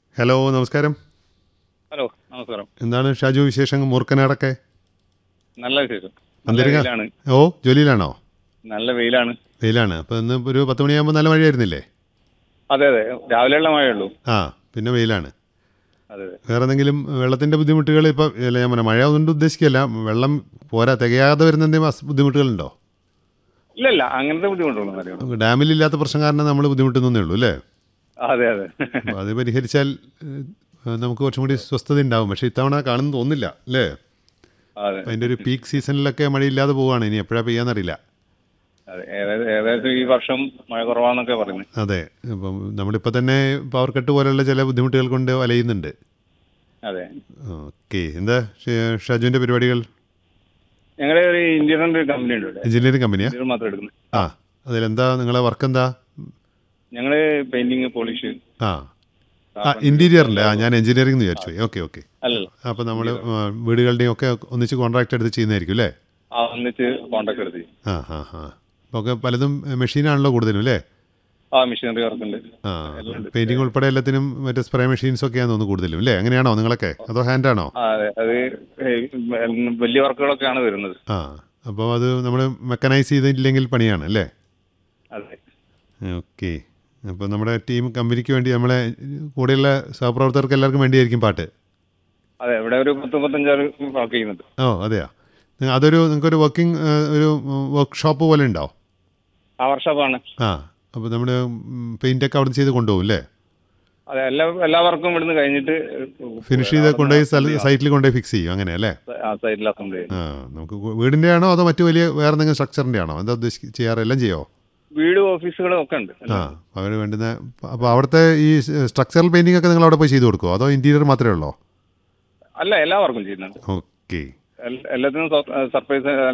hello നമസ്കാരം hello നമസ്കാരം എന്താണ് ഷാജു വിശേഷം മൂർക്കനാടൊക്കെ നല്ല വിശേഷം നല്ല അന്തരിക വെയിലാണ് ഓ ജോലിയിലാണോ നല്ല വെയിലാണ് വെയിലാണ് അപ്പോൾ ഇന്ന് ഒരു പത്ത് മണിയാകുമ്പോൾ നല്ല മഴയായിരുന്നില്ലേ അതെ അതെ രാവിലെയുള്ള മഴയുള്ളൂ ആ പിന്നെ വെയിലാണ് അതെ അതെ വേറെ എന്തെങ്കിലും വെള്ളത്തിൻ്റെ ബുദ്ധിമുട്ടുകൾ ഇപ്പോൾ അല്ല ഞാൻ പറഞ്ഞ മഴ കൊണ്ട് ഉദ്ദേശിക്കുകയല്ല വെള്ളം പോരാ തികയാതെ വരുന്ന എന്തെങ്കിലും അസ് ബുദ്ധിമുട്ടുകളുണ്ടോ ഇല്ല ഇല്ല അങ്ങനത്തെ ബുദ്ധിമുട്ടുള്ളൂ അറിയണം ഡാമിലില്ലാത്ത പ്രശ്നം കാരണം നമ്മൾ ബുദ്ധിമുട്ടുന്നേ ഉള്ളൂ അല്ലേ അതെ അതെ അപ്പോൾ അത് പരിഹരിച്ചാൽ ഏഹ്, നമുക്ക് കുറച്ചും കൂടി സ്വസ്ഥത ഉണ്ടാവും പക്ഷേ ഇത്തവണ കാണുന്നു തോന്നില്ല അല്ലേ അതെ അപ്പോൾ അതിൻ്റെ ഒരു പീക്ക് സീസണിലൊക്കെ മഴയില്ലാതെ പോവുകയാണ് ഇനി എപ്പോഴാണ് പെയ്യാന്നറിയില്ല അതെ ഏകദേശം ഏകദേശം ഈ വർഷം മഴ കുറവാന്നൊക്കെ പറയുന്നത് അതെ അപ്പം നമ്മളിപ്പോൾ തന്നെ പവർ കട്ട് പോലെയുള്ള ചില ബുദ്ധിമുട്ടുകൾ കൊണ്ട് വലയുന്നുണ്ട് അതെ ഓക്കെ എന്താ ഷ- ഷാജുവിൻ്റെ പരിപാടികൾ ഞങ്ങളുടെ ഒരു ഇന്ത്യൻ കമ്പനി ഉണ്ട് ഇവിടെ എഞ്ചിനീയറിംഗ് കമ്പനിയാ ഇന്ത്യൻ മാത്രം എടുക്കുന്നത് ആ അതിലെന്താ നിങ്ങളെ വർക്ക് എന്താ ഞങ്ങള് പെയിന്റിങ് പോളിഷ് ആ ആ ഇൻറ്റീരിയറിൻ്റെ ആ ഞാൻ എഞ്ചിനീയറിംഗ് എന്ന് വിചാരിച്ചു ഓക്കെ ഓക്കെ അല്ലല്ലോ അപ്പോൾ നമ്മൾ വീടുകളുടെയും ഒക്കെ ഒന്നിച്ച് കോൺട്രാക്ട് എടുത്ത് ചെയ്യുന്നതായിരിക്കും അല്ലേ ആ ഒന്നിച്ച് കോണ്ടാക്ട് എടുത്ത് ആ ആ ആ അപ്പോൾ ഒക്കെ പലതും മെഷീനാണല്ലോ കൂടുതലും അല്ലേ ആ മെഷീനറി വർക്ക് ഉണ്ട് ആ പെയിൻറ്റിങ് ഉൾപ്പെടെ എല്ലാത്തിനും മറ്റേ സ്പ്രേ മെഷീൻസ് ഒക്കെയാണെന്ന് തോന്നുന്നു കൂടുതലും അല്ലേ അങ്ങനെയാണോ നിങ്ങളൊക്കെ അതോ ഹാൻഡാണോ ആ അതെ അത് ഏയ് വലിയ വർക്കുകളൊക്കെയാണ് വരുന്നത് ആ അപ്പോൾ അത് നമ്മൾ മെക്കനൈസ് ചെയ്തില്ലെങ്കിൽ പണിയാണ് അല്ലേ അതെ ഓക്കെ അപ്പോൾ നമ്മുടെ ടീം കമ്പനിക്ക് വേണ്ടി നമ്മളെ കൂടെയുള്ള സഹപ്രവർത്തകർക്ക് എല്ലാവർക്കും വേണ്ടിയായിരിക്കും പാട്ട് അതെ ഇവിടെ ഒരു പത്ത് മുപ്പത്തഞ്ചാറ് വർക്ക് ചെയ്യുന്നുണ്ട് ഓ അതെയോ നി- അതൊരു നിങ്ങൾക്കൊരു വർക്കിംഗ് ഒരു വർക്ക്ഷോപ്പ് പോലെ ഉണ്ടോ ആ വർഷോപ്പാണ് ആ അപ്പോൾ നമ്മൾ പെയിൻ്റൊക്കെ അവിടെ ചെയ്ത് കൊണ്ടുപോകും അല്ലേ അതെ എല്ലാ എല്ലാ വർക്കും ഇവിടുന്ന് കഴിഞ്ഞിട്ട് ഫിനിഷ് ചെയ്ത് കൊണ്ടുപോയി സ്ഥല സൈറ്റിൽ കൊണ്ടുപോയി ഫിക്സ് ചെയ്യും അങ്ങനെ അല്ലേ ആ സൈഡിൽ അസംബ്ലി ചെയ്യും ആ നമുക്ക് വീടിൻ്റെ ആണോ അതോ മറ്റു വലിയ വേറെ എന്തെങ്കിലും സ്ട്രക്ചറിൻ്റെ ആണോ എന്താ ഉദ്ദേശിക്കുക ചെയ്യാറ് എല്ലാം ചെയ്യോ വീട് ഓഫീസുകളും ഒക്കെ ഉണ്ട് ആ അവർ വേണ്ടുന്ന അപ്പോൾ അവിടുത്തെ ഈ സ്ട്രക്ചറൽ പെയിൻറ്റിംഗ് ഒക്കെ നിങ്ങൾ അവിടെ പോയി ചെയ്ത് കൊടുക്കുമോ അതോ ഇൻറ്റീരിയർ മാത്രമേ ഉള്ളോ അല്ല എല്ലാ വർക്കും ചെയ്യുന്നുണ്ട് ഓക്കെ എൽ- എല്ലാത്തിനും സർപ്രൈസ്